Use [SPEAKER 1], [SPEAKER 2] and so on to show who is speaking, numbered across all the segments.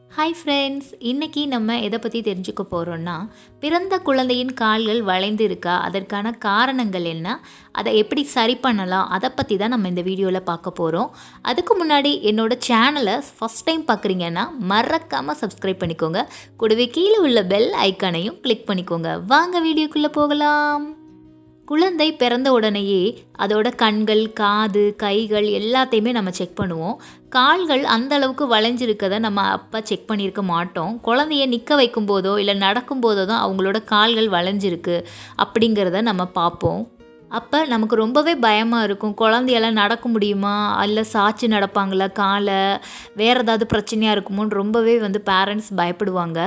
[SPEAKER 1] hi friends இன்றைக்கி நம்ம எதை பற்றி தெரிஞ்சுக்க போகிறோன்னா பிறந்த குழந்தையின் கால்கள் வளைந்து இருக்கா அதற்கான காரணங்கள் என்ன அதை எப்படி சரி பண்ணலாம் அதை பற்றி தான் நம்ம இந்த வீடியோவில் பார்க்க போகிறோம் அதுக்கு முன்னாடி என்னோட சேனலை ஃபஸ்ட் டைம் பார்க்குறீங்கன்னா மறக்காமல் சப்ஸ்கிரைப் பண்ணிக்கோங்க கூடவே கீழே உள்ள பெல் ஐக்கானையும் கிளிக் பண்ணிக்கோங்க வாங்க வீடியோக்குள்ளே போகலாம் குழந்தை பிறந்த உடனேயே அதோட கண்கள் காது கைகள் எல்லாத்தையுமே நம்ம செக் பண்ணுவோம் கால்கள் அந்த அளவுக்கு வளைஞ்சிருக்கதை நம்ம அப்போ செக் பண்ணியிருக்க மாட்டோம் குழந்தைய நிற்க வைக்கும் போதோ இல்லை நடக்கும் போதோ தான் அவங்களோட கால்கள் வளைஞ்சிருக்கு அப்படிங்கிறத நம்ம பார்ப்போம் அப்போ நமக்கு ரொம்பவே பயமாக இருக்கும் குழந்தையெல்லாம் நடக்க முடியுமா இல்லை சாட்சி நடப்பாங்களா காலை வேறு ஏதாவது பிரச்சனையாக இருக்குமோன்னு ரொம்பவே வந்து பேரண்ட்ஸ் பயப்படுவாங்க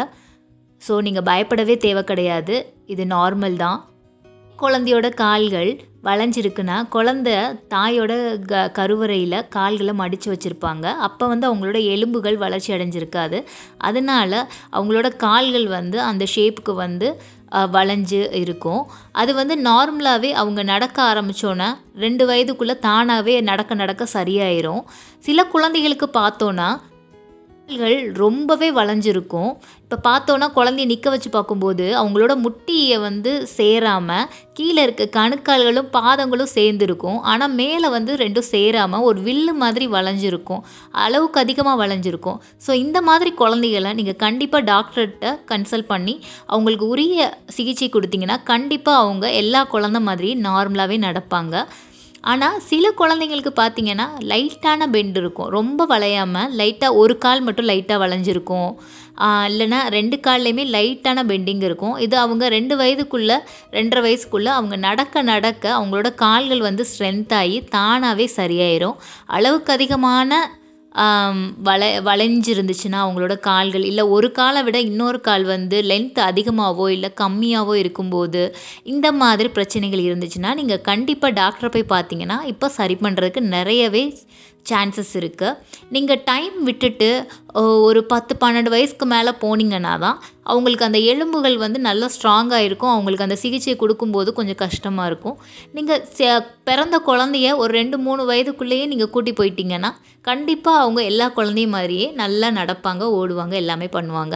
[SPEAKER 1] ஸோ நீங்கள் பயப்படவே தேவை கிடையாது இது நார்மல் தான் குழந்தையோட கால்கள் வளைஞ்சிருக்குன்னா குழந்த தாயோட க கருவறையில் கால்களை மடித்து வச்சுருப்பாங்க அப்போ வந்து அவங்களோட எலும்புகள் வளர்ச்சி அடைஞ்சிருக்காது அதனால் அவங்களோட கால்கள் வந்து அந்த ஷேப்புக்கு வந்து அஹ், வளைஞ்சு இருக்கும் அது வந்து நார்மலாகவே அவங்க நடக்க ஆரம்பித்தோன்னே ரெண்டு வயதுக்குள்ளே தானாகவே நடக்க நடக்க சரியாயிரும் சில குழந்தைகளுக்கு பார்த்தோன்னா கால்கள் ரொம்பவே வளைஞ்சிருக்கும் இப்போ பார்த்தோன்னா குழந்தைய நிற்க வச்சு பார்க்கும்போது அவங்களோட முட்டியை வந்து சேராமல் கீழே இருக்க கணுக்கால்களும் பாதங்களும் சேர்ந்துருக்கும் ஆனால் மேலே வந்து ரெண்டும் சேராமல் ஒரு வில்லு மாதிரி வளைஞ்சிருக்கும் அளவுக்கு அதிகமாக வளைஞ்சிருக்கும் ஸோ இந்த மாதிரி குழந்தைகளை நீங்கள் கண்டிப்பாக டாக்டர்கிட்ட கன்சல்ட் பண்ணி அவங்களுக்கு உரிய சிகிச்சை கொடுத்தீங்கன்னா கண்டிப்பாக அவங்க எல்லா குழந்தை மாதிரி நார்மலாகவே நடப்பாங்க ஆனால் சில குழந்தைங்களுக்கு பார்த்தீங்கன்னா லைட்டான பெண்ட் இருக்கும் ரொம்ப வளையாமல் லைட்டாக ஒரு கால் மட்டும் லைட்டாக வளைஞ்சிருக்கும் ஆஹ் இல்லைன்னா ரெண்டு கால்லையுமே லைட்டான பெண்டிங் இருக்கும் இது அவங்க ரெண்டு வயதுக்குள்ளே ரெண்டரை வயசுக்குள்ளே அவங்க நடக்க நடக்க அவங்களோட கால்கள் வந்து ஸ்ட்ரென்த் ஆகி தானாகவே சரியாயிரும் அளவுக்கு அதிகமான ஆம், வளை வளைஞ்சிருந்துச்சுன்னா அவங்களோட கால்கள் இல்லை ஒரு காலை விட இன்னொரு கால் வந்து லென்த் அதிகமாகவோ இல்லை கம்மியாகவோ இருக்கும்போது இந்த மாதிரி பிரச்சனைகள் இருந்துச்சுன்னா நீங்கள் கண்டிப்பாக டாக்டரை போய் பார்த்தீங்கன்னா இப்போ சரி பண்ணுறதுக்கு நிறையவே சான்சஸ் இருக்குது நீங்கள் டைம் விட்டுட்டு ஓ, ஒரு பத்து பன்னெண்டு வயசுக்கு மேலே போனீங்கன்னா தான் அவங்களுக்கு அந்த எலும்புகள் வந்து நல்லா ஸ்ட்ராங்காக இருக்கும் அவங்களுக்கு அந்த சிகிச்சை கொடுக்கும்போது கொஞ்சம் கஷ்டமாக இருக்கும் நீங்கள் பிறந்த குழந்தைய ஒரு ரெண்டு மூணு வயதுக்குள்ளேயே நீங்கள் கூட்டி போயிட்டீங்கன்னா கண்டிப்பாக அவங்க எல்லா குழந்தையும் மாதிரியே நல்லா நடப்பாங்க ஓடுவாங்க எல்லாமே பண்ணுவாங்க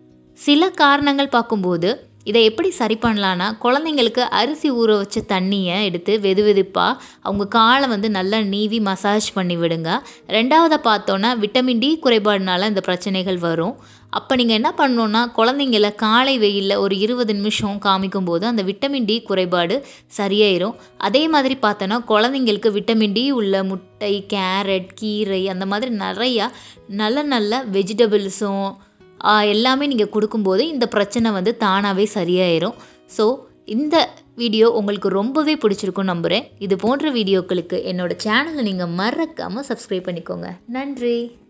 [SPEAKER 1] சில காரணங்கள் பார்க்கும்போது இதை எப்படி சரி பண்ணலான்னா குழந்தைங்களுக்கு அரிசி ஊற வச்ச தண்ணியை எடுத்து வெது வெதுப்பாக அவங்க காலை வந்து நல்லா நீவி மசாஜ் பண்ணி விடுங்க ரெண்டாவதை பார்த்தோன்னா விட்டமின் டி குறைபாடுனால இந்த பிரச்சனைகள் வரும் அப்போ நீங்கள் என்ன பண்ணணுன்னா குழந்தைங்கள காலை வெயிலில் ஒரு இருபது நிமிஷம் காமிக்கும் போது அந்த விட்டமின் டி குறைபாடு சரியாயிரும் அதே மாதிரி பார்த்தோன்னா குழந்தைங்களுக்கு விட்டமின் டி உள்ள முட்டை கேரட் கீரை அந்த மாதிரி நிறையா நல்ல நல்ல வெஜிடபிள்ஸும் ஆஹ் எல்லாமே நீங்கள் கொடுக்கும்போது இந்த பிரச்சனை வந்து தானாகவே சரியாயிரும் ஸோ இந்த வீடியோ உங்களுக்கு ரொம்பவே பிடிச்சிருக்கும் நம்புகிறேன் இது போன்ற வீடியோக்களுக்கு என்னோட சேனலை நீங்கள் மறக்காமல் சப்ஸ்கிரைப் பண்ணிக்கோங்க நன்றி